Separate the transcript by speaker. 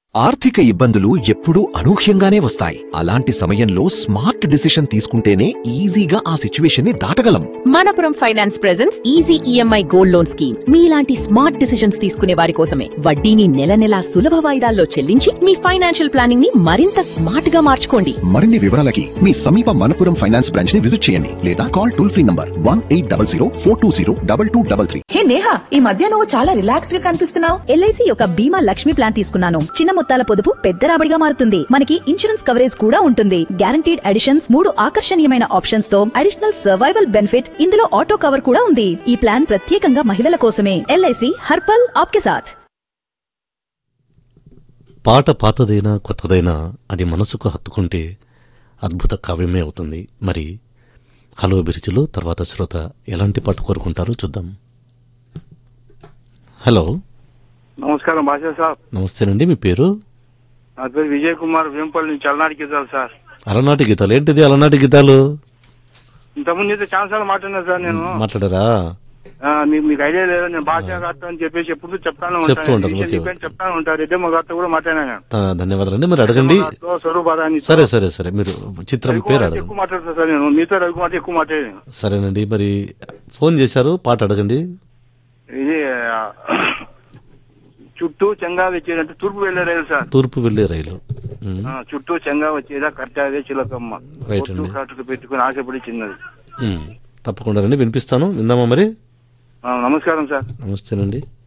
Speaker 1: ఆర్థిక ఇబ్బందులు ఎప్పుడూ అనూహ్యంగానే వస్తాయి అలాంటి సమయంలో స్మార్ట్ డిసిషన్ తీసుకుంటేనే ఈజీగా ఆ సిచ్యువేషన్ ని దాటగలం
Speaker 2: Manappuram finance presents easy EMI gold loan scheme మీలాంటి స్మార్ట్ డిసిషన్స్ తీసుకునే వారి కోసమే వడ్డీని నెల నెలా సులభ వాయిదాల్లో చెల్లించి మీ ఫైనాన్షియల్ ప్లానింగ్ ని మరింత స్మార్ట్ గా మార్చుకోండి
Speaker 3: మరిన్ని వివరాలకి మీ సమీప మనపురం ఫైనాన్స్ బ్రాంచ్ ని విజిట్ చేయండి లేదా call toll free number one eight double zero four two zero double two double three
Speaker 4: hey Neha ఈ మధ్య నువ్వు చాలా రిలాక్స్డ్ గా కనిపిస్తున్నావు
Speaker 5: ఎల్ఐసి యొక్క బీమా లక్ష్మి ప్లాన్ తీసుకున్నాను చిన్న మొత్తాల పొదుపు పెద్ద రాబడిగా మారుతుంది మనకి ఇన్సూరెన్స్ కవరేజ్ కూడా ఉంటుంది గ్యారంటీడ్ అడిషన్స్ మూడు ఆకర్షణీయమైన ఆప్షన్స్ తో అడిషనల్ సర్వైవల్ బెనిఫిట్ ఇందులో ఆటో కవర్ కూడా ఉంది ఈ ప్లాన్ ప్రత్యేకంగా మహిళల కోసమే ఎల్ఐసి హర్పల్ ఆప్కే సాథ్
Speaker 6: పాట పాతదైనా కొత్తదైనా అది మనసుకు హత్తుకుంటే అద్భుత కావ్యమే అవుతుంది మరి హలో బిరుచులో తర్వాత శ్రోత ఎలాంటి పాట కోరుకుంటారో చూద్దాం హలో
Speaker 7: నమస్కారం భాషా సార్
Speaker 6: నమస్తేనండి మీ పేరు
Speaker 7: నా పేరు విజయ్ కుమార్ వేంపల్లి నుంచి చలనాటి గీతాలు సార్
Speaker 6: అలనాటి గీతాలు ఏంటిది అలనాటి గీతాలు
Speaker 7: ఇంతకుముందు అయితే చాలా సార్లు మాట్లాడినా సార్ నేను
Speaker 6: మాట్లాడారా
Speaker 7: ఆ, మీకు మీకు ఐడియా లేదా నేను భాష గారితో అని చెప్పేసి ఎప్పుడు చెప్తాను
Speaker 6: చెప్తూ ఉంటారు, ఓకే.
Speaker 7: చెప్తాను ఉంటారు రెడ్డమ్మ గారితో కూడా మాట్లాడినా నేను
Speaker 6: ఆ, ధన్యవాదాలండి మరి అడగండి
Speaker 7: గారితో, స్వరూప రాణితో.
Speaker 6: సరే సరే సరే మీరు చిత్రం
Speaker 7: రవికుమార్
Speaker 6: పేరు
Speaker 7: అయితే
Speaker 6: అడగండి
Speaker 7: ఎక్కువ మాట్లాడతా సార్ నేను మీతో రవికుమార్ ఎక్కువ మాట్లాడాను
Speaker 6: సరేనండి మరి ఫోన్ చేశారు పాట అడగండి
Speaker 7: ఇది ఆ, చుట్టూ చెంగా వచ్చేదంటే తూర్పు వెళ్ళే రైలు సార్
Speaker 6: తూర్పు వెళ్లే రైలు ఉమ్,
Speaker 7: ఆ, చుట్టూ చెంగా వచ్చేదా కట్టాదే చిలకమ్మ
Speaker 6: Right
Speaker 7: పొట్టు
Speaker 6: అండి.
Speaker 7: కాటుకు పెట్టుకుని ఆశపడి చిన్నది
Speaker 6: ఉమ్, తప్పకుండా రండి వినిపిస్తాను విందామా మరి
Speaker 7: ఆ, నమస్కారం సార్
Speaker 6: నమస్తేనండి